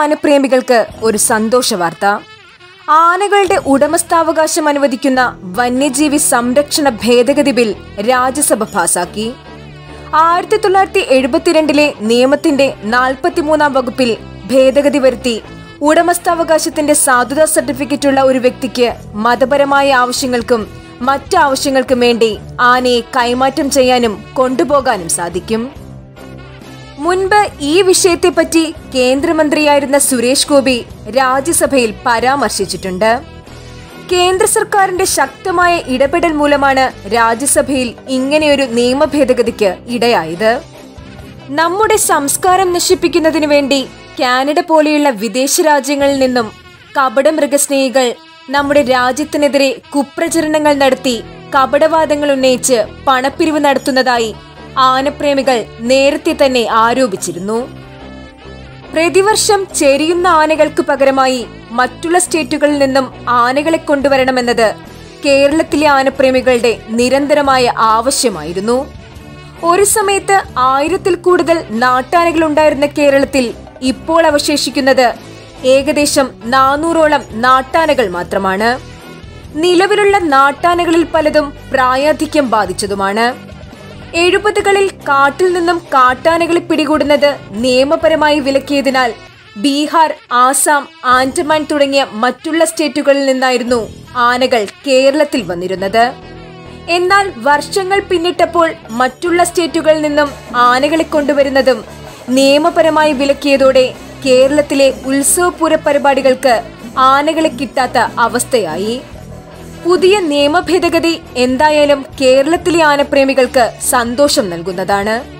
ആനപ്രേമികൾക്ക് ഒരു സന്തോഷ വാർത്ത ആനകളുടെ ഉടമസ്ഥാവകാശം അനുവദിക്കുന്ന വന്യജീവി സംരക്ഷണ ഭേദഗതി ബിൽ രാജ്യസഭ പാസാക്കി ആയിരത്തി തൊള്ളായിരത്തി എഴുപത്തിരണ്ടിലെ നിയമത്തിന്റെ നാൽപ്പത്തിമൂന്നാം വകുപ്പിൽ ഭേദഗതി വരുത്തി ഉടമസ്ഥാവകാശത്തിന്റെ സാധുതാ സർട്ടിഫിക്കറ്റുള്ള ഒരു വ്യക്തിക്ക് മതപരമായ ആവശ്യങ്ങൾക്കും മറ്റ് ആവശ്യങ്ങൾക്കും വേണ്ടി ആനയെ കൈമാറ്റം ചെയ്യാനും കൊണ്ടുപോകാനും സാധിക്കും മുൻപ് ഈ വിഷയത്തെപ്പറ്റി കേന്ദ്രമന്ത്രിയായിരുന്ന സുരേഷ് ഗോപി രാജ്യസഭയിൽ പരാമർശിച്ചിട്ടുണ്ട് കേന്ദ്ര സർക്കാരിന്റെ ശക്തമായ ഇടപെടൽ മൂലമാണ് രാജ്യസഭയിൽ ഇങ്ങനെയൊരു നിയമ ഭേദഗതിക്ക് ഇടയായത് നമ്മുടെ സംസ്കാരം നശിപ്പിക്കുന്നതിനു വേണ്ടി കാനഡ പോലെയുള്ള വിദേശ രാജ്യങ്ങളിൽ നിന്നും കപട മൃഗസ്നേഹികൾ നമ്മുടെ രാജ്യത്തിനെതിരെ കുപ്രചരണങ്ങൾ നടത്തി കപടവാദങ്ങൾ ഉന്നയിച്ച് പണപ്പിരിവ് നടത്തുന്നതായി ആനപ്രേമികൾ നേരത്തെ തന്നെ ആരോപിച്ചിരുന്നു പ്രതിവർഷം ചെരിയുന്ന ആനകൾക്ക് പകരമായി മറ്റുള്ള സ്റ്റേറ്റുകളിൽ നിന്നും ആനകളെ കൊണ്ടുവരണമെന്നത് കേരളത്തിലെ ആനപ്രേമികളുടെ നിരന്തരമായ ആവശ്യമായിരുന്നു ഒരു സമയത്ത് ആയിരത്തിൽ കൂടുതൽ നാട്ടാനകൾ ഉണ്ടായിരുന്ന കേരളത്തിൽ ഇപ്പോൾ അവശേഷിക്കുന്നത് ഏകദേശം നാനൂറോളം നാട്ടാനകൾ മാത്രമാണ് നിലവിലുള്ള നാട്ടാനകളിൽ പലതും പ്രായാധിക്യം ബാധിച്ചതുമാണ് എഴുപതുകളിൽ കാട്ടിൽ നിന്നും കാട്ടാനകളെ പിടികൂടുന്നത് നിയമപരമായി വിലക്കിയതിനാൽ ബീഹാർ ആസാം ആൻഡമാൻ തുടങ്ങിയ മറ്റുള്ള സ്റ്റേറ്റുകളിൽ നിന്നായിരുന്നു ആനകൾ കേരളത്തിൽ വന്നിരുന്നത് എന്നാൽ വർഷങ്ങൾ പിന്നിട്ടപ്പോൾ മറ്റുള്ള സ്റ്റേറ്റുകളിൽ നിന്നും ആനകളെ കൊണ്ടുവരുന്നതും നിയമപരമായി വിലക്കിയതോടെ കേരളത്തിലെ ഉത്സവപൂര പരിപാടികൾക്ക് ആനകളെ കിട്ടാത്ത അവസ്ഥയായി പുതിയ നിയമ ഭേദഗതി എന്തായാലും കേരളത്തിലെ ആനപ്രേമികൾക്ക് സന്തോഷം നൽകുന്നതാണ്